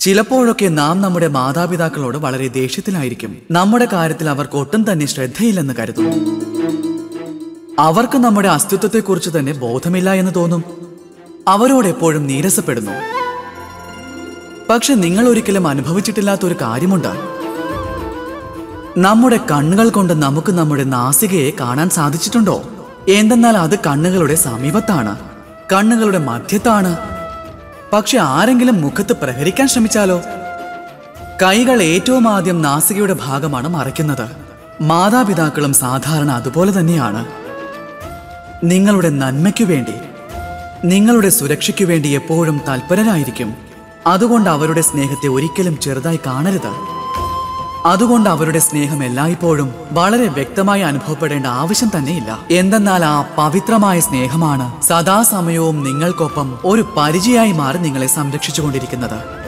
ചിലപ്പോഴൊക്കെ നാം നമ്മുടെ മാതാപിതാക്കളോട് വളരെ ദേഷ്യത്തിലായിരിക്കും നമ്മുടെ കാര്യത്തിൽ അവർക്ക് ഒട്ടും തന്നെ ശ്രദ്ധയില്ലെന്ന് കരുതും അവർക്ക് നമ്മുടെ അസ്തിത്വത്തെക്കുറിച്ച് തന്നെ ബോധമില്ല എന്ന് തോന്നും അവരോട് എപ്പോഴും നീരസപ്പെടുന്നു പക്ഷെ നിങ്ങൾ ഒരിക്കലും അനുഭവിച്ചിട്ടില്ലാത്ത ഒരു കാര്യമുണ്ട് നമ്മുടെ കണ്ണുകൾ കൊണ്ട് നമുക്ക് നമ്മുടെ നാസികയെ കാണാൻ സാധിച്ചിട്ടുണ്ടോ എന്തെന്നാൽ അത് കണ്ണുകളുടെ സമീപത്താണ് കണ്ണുകളുടെ മധ്യത്താണ് പക്ഷെ ആരെങ്കിലും മുഖത്ത് പ്രഹരിക്കാൻ ശ്രമിച്ചാലോ കൈകൾ ഏറ്റവും ആദ്യം നാസികയുടെ ഭാഗമാണ് മറയ്ക്കുന്നത് മാതാപിതാക്കളും സാധാരണ അതുപോലെ തന്നെയാണ് നിങ്ങളുടെ നന്മയ്ക്കു വേണ്ടി നിങ്ങളുടെ സുരക്ഷയ്ക്കു വേണ്ടി എപ്പോഴും തൽപരരായിരിക്കും അതുകൊണ്ട് അവരുടെ സ്നേഹത്തെ ഒരിക്കലും ചെറുതായി കാണരുത് അതുകൊണ്ട് അവരുടെ സ്നേഹം എല്ലായ്പ്പോഴും വളരെ വ്യക്തമായി അനുഭവപ്പെടേണ്ട ആവശ്യം തന്നെയില്ല എന്തെന്നാൽ ആ പവിത്രമായ സ്നേഹമാണ് സദാസമയവും നിങ്ങൾക്കൊപ്പം ഒരു പരിചയമായി മാറി നിങ്ങളെ സംരക്ഷിച്ചുകൊണ്ടിരിക്കുന്നത്